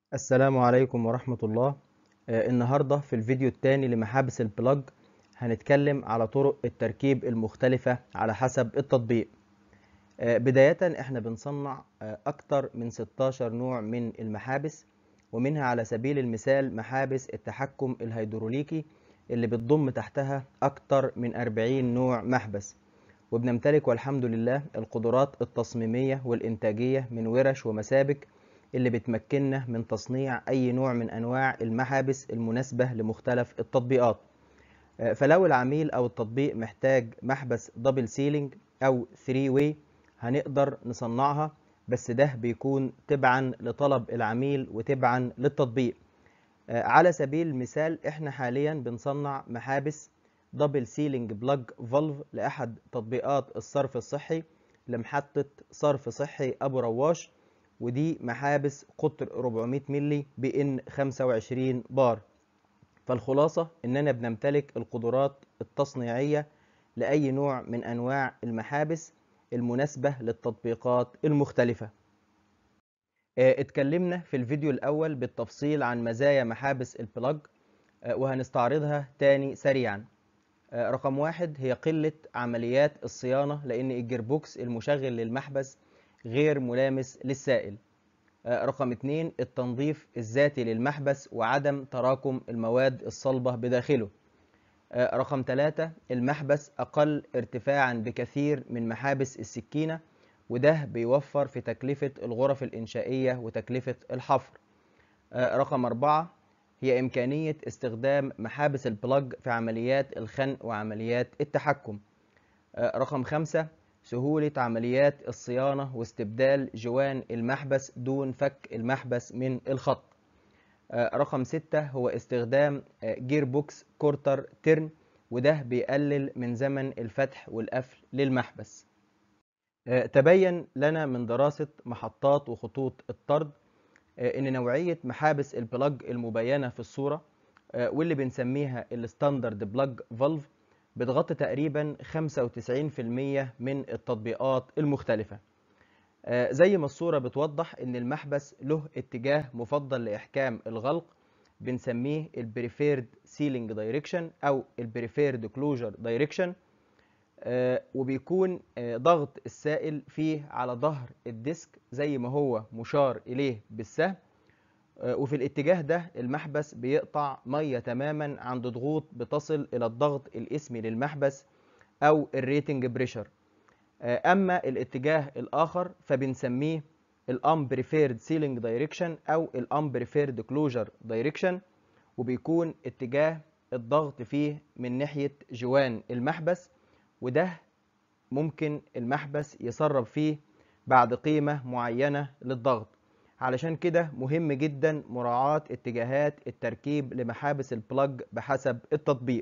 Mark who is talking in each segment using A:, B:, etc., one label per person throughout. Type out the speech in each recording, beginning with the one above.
A: السلام عليكم ورحمة الله آه، النهاردة في الفيديو الثاني لمحابس البلاج هنتكلم على طرق التركيب المختلفة على حسب التطبيق آه، بداية احنا بنصنع آه، أكتر من 16 نوع من المحابس ومنها على سبيل المثال محابس التحكم الهيدروليكي اللي بتضم تحتها أكتر من 40 نوع محبس وبنمتلك والحمد لله القدرات التصميمية والإنتاجية من ورش ومسابك اللي بتمكننا من تصنيع أي نوع من أنواع المحابس المناسبة لمختلف التطبيقات آه، فلو العميل أو التطبيق محتاج محبس دبل سيلينج أو 3 واي هنقدر نصنعها بس ده بيكون تبعا لطلب العميل وتبعا للتطبيق آه، على سبيل المثال احنا حاليا بنصنع محابس دبل سيلينج بلاج فالف لأحد تطبيقات الصرف الصحي لمحطة صرف صحي أبو رواش ودي محابس قطر 400 ملي بإن 25 بار فالخلاصة إننا بنمتلك القدرات التصنيعية لأي نوع من أنواع المحابس المناسبة للتطبيقات المختلفة آه، اتكلمنا في الفيديو الأول بالتفصيل عن مزايا محابس البلاج آه، وهنستعرضها تاني سريعا آه، رقم واحد هي قلة عمليات الصيانة لأن الجيربوكس المشغل للمحبس غير ملامس للسائل آه، رقم اتنين التنظيف الذاتي للمحبس وعدم تراكم المواد الصلبة بداخله آه، رقم ثلاثة المحبس أقل ارتفاعا بكثير من محابس السكينة وده بيوفر في تكلفة الغرف الإنشائية وتكلفة الحفر آه، رقم أربعة هي إمكانية استخدام محابس البلاج في عمليات الخنق وعمليات التحكم آه، رقم خمسة سهولة عمليات الصيانة واستبدال جوان المحبس دون فك المحبس من الخط آه، رقم ستة هو استخدام آه، جير بوكس كورتر ترن وده بيقلل من زمن الفتح والقفل للمحبس آه، تبين لنا من دراسة محطات وخطوط الطرد آه، ان نوعية محابس البلاج المبينة في الصورة آه، واللي بنسميها الستاندرد بلاج فالف بتغطي تقريبا 95% من التطبيقات المختلفة آه، زي ما الصورة بتوضح ان المحبس له اتجاه مفضل لإحكام الغلق بنسميه البريفيرد سيلينج دايركشن او البريفيرد كلوجر دايركشن وبيكون آه، ضغط السائل فيه على ظهر الديسك زي ما هو مشار إليه بالسهم آه، وفي الاتجاه ده المحبس بيقطع مية تماما عند ضغوط بتصل إلى الضغط الاسمي للمحبس أو الريتنج بريشر أما الاتجاه الآخر فبنسميه الامبريفيرد سيلينج دايركشن أو الامبريفيرد كلوجر دايركشن وبيكون اتجاه الضغط فيه من ناحية جوان المحبس وده ممكن المحبس يسرب فيه بعد قيمة معينة للضغط علشان كده مهم جدا مراعاة اتجاهات التركيب لمحابس البلاج بحسب التطبيق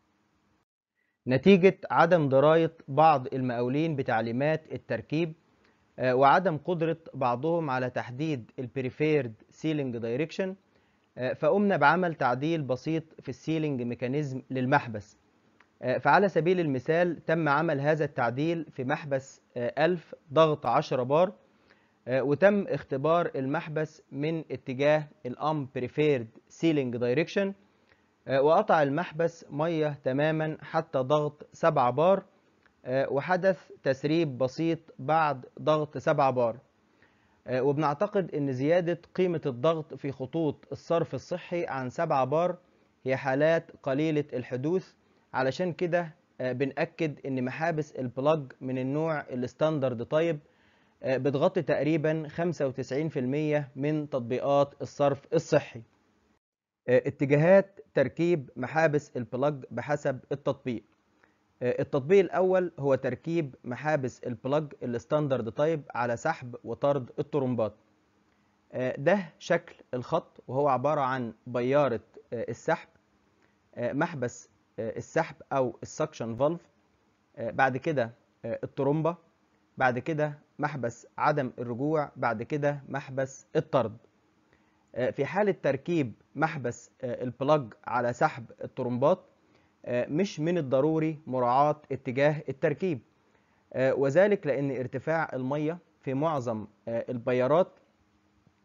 A: نتيجة عدم دراية بعض المقاولين بتعليمات التركيب آه، وعدم قدرة بعضهم على تحديد البريفيرد سيلينج دايركشن فقمنا بعمل تعديل بسيط في السيلينج ميكانيزم للمحبس آه، فعلى سبيل المثال تم عمل هذا التعديل في محبس آه، 1000 ضغط 10 بار آه، وتم اختبار المحبس من اتجاه الام بريفيرد سيلينج دايركشن وقطع المحبس ميه تماما حتى ضغط 7 بار آه، وحدث تسريب بسيط بعد ضغط 7 بار آه، وبنعتقد ان زيادة قيمة الضغط في خطوط الصرف الصحي عن 7 بار هي حالات قليلة الحدوث علشان كده آه، بنأكد ان محابس البلاج من النوع الستاندرد تايب آه، بتغطي تقريبا 95% من تطبيقات الصرف الصحي آه، اتجاهات تركيب محابس البلاج بحسب التطبيق آه، التطبيق الأول هو تركيب محابس البلاج الستاندرد تايب على سحب وطرد الطرمبات آه، ده شكل الخط وهو عبارة عن بيارة آه، السحب آه، محبس آه، السحب أو السكشن فالف بعد كده آه، الطرمبة بعد كده محبس عدم الرجوع بعد كده محبس الطرد آه، في حالة تركيب محبس آه، البلاج على سحب الطرمبات آه، مش من الضروري مراعاة اتجاه التركيب آه، وذلك لأن ارتفاع المية في معظم آه، البيارات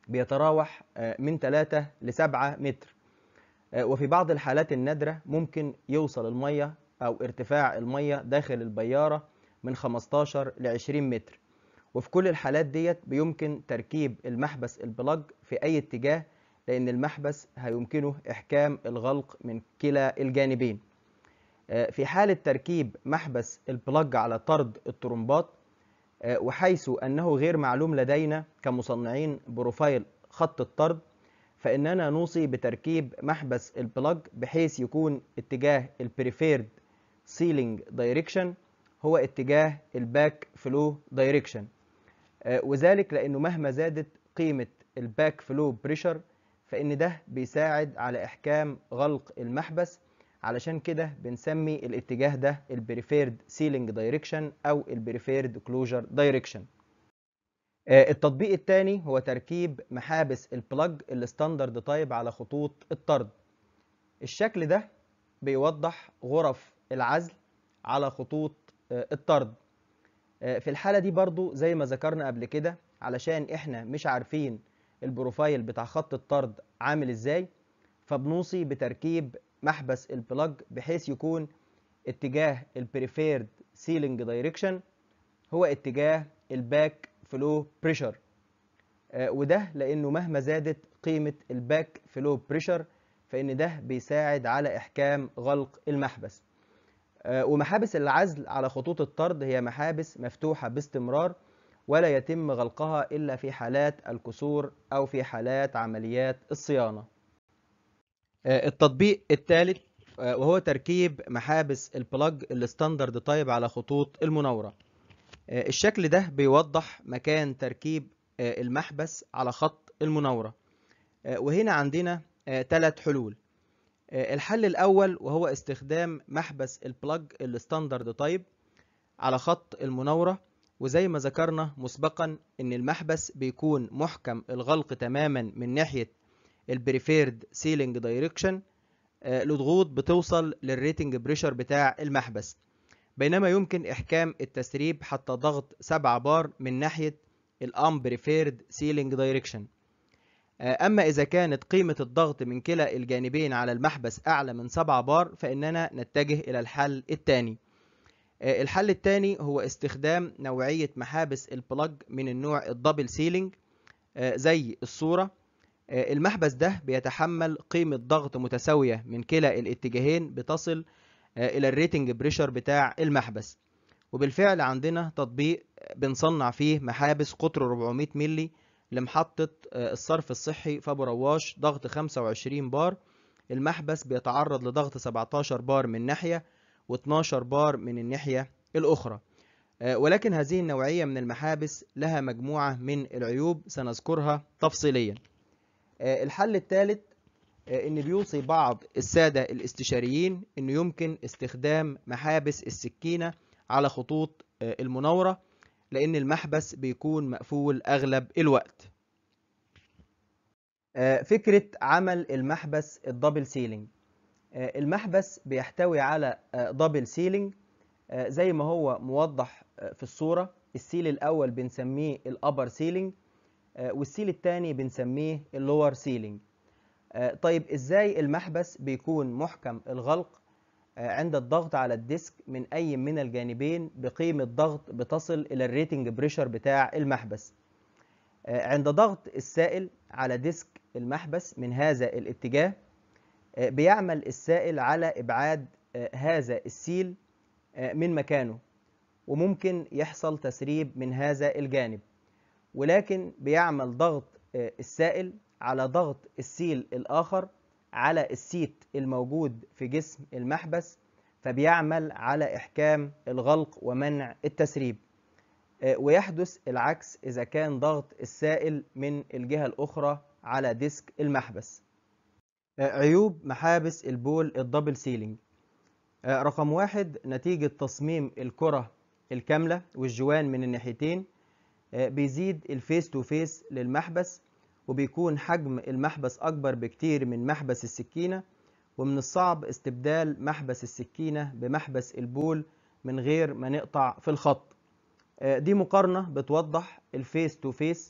A: بيتراوح من 3 ل 7 متر وفي بعض الحالات النادرة ممكن يوصل المية أو ارتفاع المية داخل البيارة من 15 ل 20 متر وفي كل الحالات ديت بيمكن تركيب المحبس البلاج في أي اتجاه لأن المحبس هيمكنه إحكام الغلق من كلا الجانبين في حالة تركيب محبس البلاج على طرد الطرمبات وحيث أنه غير معلوم لدينا كمصنعين بروفايل خط الطرد فإننا نوصي بتركيب محبس البلاج بحيث يكون اتجاه البريفيرد سيلينج دايركشن هو اتجاه الباك فلو دايركشن وذلك لأنه مهما زادت قيمة الباك فلو بريشر فإن ده بيساعد على إحكام غلق المحبس علشان كده بنسمي الاتجاه ده البريفيرد سيلينج دايركشن أو البريفيرد كلوجر دايركشن التطبيق الثاني هو تركيب محابس البلاج الستاندرد تايب على خطوط الطرد الشكل ده بيوضح غرف العزل على خطوط الطرد في الحالة دي برضو زي ما ذكرنا قبل كده علشان احنا مش عارفين البروفايل بتاع خط الطرد عامل ازاي فبنوصي بتركيب محبس البلاج بحيث يكون اتجاه البريفيرد سيلينج دايركشن هو اتجاه الباك فلو بريشر وده لانه مهما زادت قيمة الباك فلو بريشر فان ده بيساعد على احكام غلق المحبس ومحابس العزل على خطوط الطرد هي محابس مفتوحة باستمرار ولا يتم غلقها إلا في حالات الكسور أو في حالات عمليات الصيانة التطبيق الثالث وهو تركيب محابس البلاج الستاندرد تايب على خطوط المناورة الشكل ده بيوضح مكان تركيب المحبس على خط المناورة وهنا عندنا ثلاث حلول الحل الأول وهو استخدام محبس البلاج الستاندرد تايب على خط المناورة وزي ما ذكرنا مسبقا ان المحبس بيكون محكم الغلق تماما من ناحية البريفيرد سيلينج دايركشن لضغوط بتوصل للريتنج بريشر بتاع المحبس بينما يمكن احكام التسريب حتى ضغط 7 بار من ناحية الام بريفيرد سيلينج دايركشن أما إذا كانت قيمة الضغط من كلا الجانبين على المحبس أعلى من 7 بار فإننا نتجه إلى الحل الثاني الحل الثاني هو استخدام نوعية محابس البلاج من النوع الدبل سيلينج زي الصورة المحبس ده بيتحمل قيمة ضغط متساوية من كلا الاتجاهين بتصل إلى الريتنج بريشر بتاع المحبس وبالفعل عندنا تطبيق بنصنع فيه محابس قطر 400 ملي لمحطة الصرف الصحي في أبو رواش ضغط 25 بار المحبس بيتعرض لضغط 17 بار من ناحية و12 بار من الناحية الأخرى ولكن هذه النوعية من المحابس لها مجموعة من العيوب سنذكرها تفصيليا الحل الثالث ان بيوصي بعض السادة الاستشاريين انه يمكن استخدام محابس السكينة على خطوط المناورة لان المحبس بيكون مقفول اغلب الوقت فكرة عمل المحبس الدبل سيلينج المحبس بيحتوي على دبل سيلينج زي ما هو موضح في الصورة السيل الأول بنسميه الأبر سيلينج والسيل الثاني بنسميه اللور سيلينج طيب إزاي المحبس بيكون محكم الغلق عند الضغط على الديسك من أي من الجانبين بقيمة ضغط بتصل إلى الريتنج بريشر بتاع المحبس عند ضغط السائل على ديسك المحبس من هذا الاتجاه بيعمل السائل على إبعاد هذا السيل من مكانه وممكن يحصل تسريب من هذا الجانب ولكن بيعمل ضغط السائل على ضغط السيل الآخر على السيت الموجود في جسم المحبس فبيعمل على إحكام الغلق ومنع التسريب ويحدث العكس إذا كان ضغط السائل من الجهة الأخرى على ديسك المحبس عيوب محابس البول الدبل سيلينج رقم واحد نتيجة تصميم الكرة الكاملة والجوان من الناحيتين بيزيد الفيس تو فيس للمحبس وبيكون حجم المحبس أكبر بكتير من محبس السكينة ومن الصعب استبدال محبس السكينة بمحبس البول من غير ما نقطع في الخط دي مقارنة بتوضح الفيس تو فيس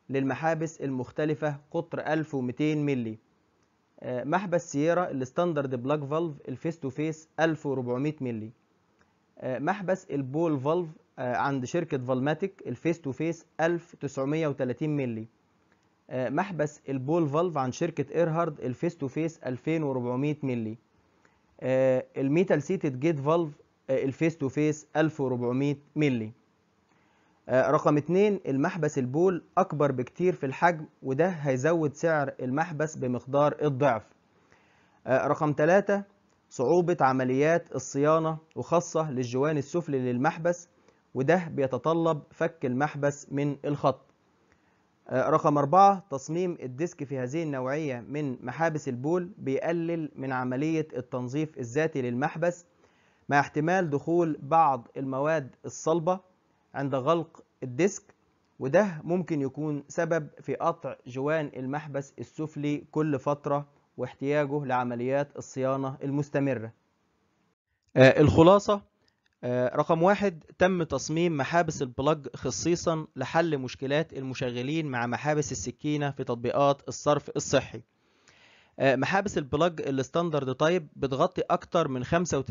A: للمحابس المختلفة قطر 1200 مللي آه، محبس سييرا الستاندرد بلاك فالف الفيس تو فيس 1400 مللي آه، محبس البول فالف آه، عند شركة فالماتيك الفيس تو فيس 1930 مللي آه، محبس البول فالف عند شركة ايرهارد الفيس تو فيس 2400 مللي آه، الميتال سيتد جيت فالف آه، الفيس تو فيس 1400 مللي آه، رقم اتنين المحبس البول أكبر بكتير في الحجم وده هيزود سعر المحبس بمقدار الضعف آه، رقم تلاتة صعوبة عمليات الصيانة وخاصة للجوان السفلي للمحبس وده بيتطلب فك المحبس من الخط آه، رقم أربعة تصميم الديسك في هذه النوعية من محابس البول بيقلل من عملية التنظيف الذاتي للمحبس مع احتمال دخول بعض المواد الصلبة عند غلق الديسك وده ممكن يكون سبب في قطع جوان المحبس السفلي كل فترة واحتياجه لعمليات الصيانة المستمرة آه، الخلاصة آه، رقم واحد تم تصميم محابس البلاج خصيصا لحل مشكلات المشغلين مع محابس السكينة في تطبيقات الصرف الصحي آه، محابس البلاج الستاندرد تايب بتغطي أكتر من 95%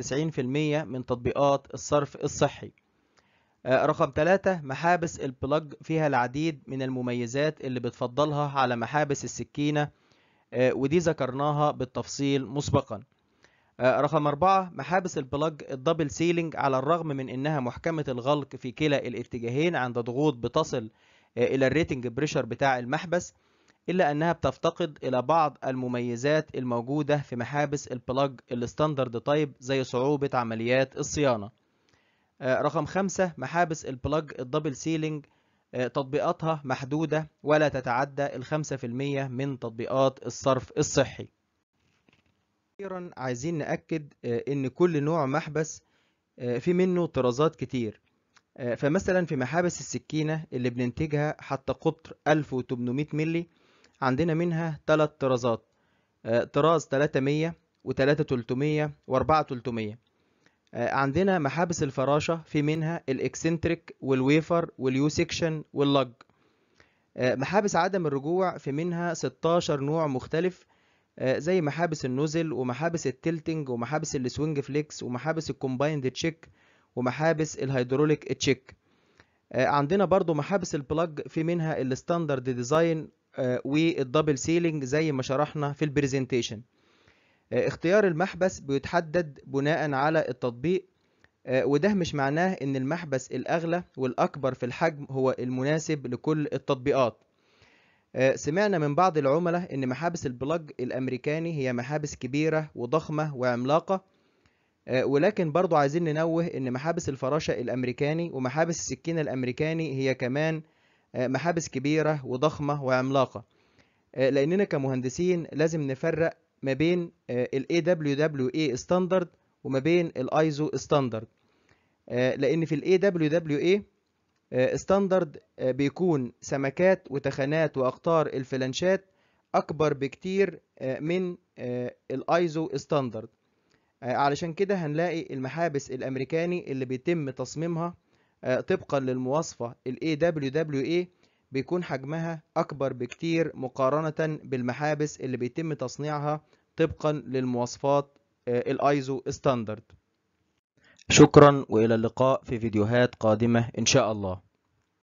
A: من تطبيقات الصرف الصحي آه، رقم ثلاثة محابس البلاج فيها العديد من المميزات اللي بتفضلها على محابس السكينة آه، ودي ذكرناها بالتفصيل مسبقا آه، رقم أربعة محابس البلاج الدبل سيلينج على الرغم من إنها محكمة الغلق في كلا الاتجاهين عند ضغوط بتصل آه، إلى الريتنج بريشر بتاع المحبس إلا أنها بتفتقد إلى بعض المميزات الموجودة في محابس البلاج الستاندرد تايب زي صعوبة عمليات الصيانة آه، رقم خمسة محابس البلاج الدبل سيلينج آه، تطبيقاتها محدودة ولا تتعدى الخمسة في المية من تطبيقات الصرف الصحي أخيرا عايزين نأكد آه، إن كل نوع محبس آه، في منه طرازات كتير آه، فمثلا في محابس السكينة اللي بننتجها حتى قطر 1800 ملي عندنا منها ثلاث طرازات آه، طراز 300 و3300 و4300 عندنا محابس الفراشة في منها الاكسنتريك والويفر واليو سيكشن واللج آه، محابس عدم الرجوع في منها 16 نوع مختلف آه، زي محابس النوزل ومحابس التلتنج ومحابس السوينج فليكس ومحابس الكومبايند تشيك ومحابس الهيدروليك تشيك آه، عندنا برضو محابس البلاج في منها الستاندرد ديزاين آه، والدبل سيلينج زي ما شرحنا في البرزنتيشن آه، اختيار المحبس بيتحدد بناء على التطبيق آه، وده مش معناه ان المحبس الاغلى والاكبر في الحجم هو المناسب لكل التطبيقات آه، سمعنا من بعض العملاء ان محابس البلاج الامريكاني هي محابس كبيرة وضخمة وعملاقة آه، ولكن برضو عايزين ننوه ان محابس الفراشة الامريكاني ومحابس السكينة الامريكاني هي كمان آه، محابس كبيرة وضخمة وعملاقة آه، لاننا كمهندسين لازم نفرق ما بين ال AWWA ستاندرد وما بين الايزو ستاندرد لان في ال AWWA ستاندرد بيكون سمكات وتخانات واقطار الفلانشات اكبر بكتير آه، من الايزو ستاندرد علشان كده هنلاقي المحابس الامريكاني اللي بيتم تصميمها آه، طبقا للمواصفة ال AWWA بيكون حجمها اكبر بكتير مقارنة بالمحابس اللي بيتم تصنيعها طبقا للمواصفات الايزو ستاندرد شكرا والى اللقاء في فيديوهات قادمة ان شاء الله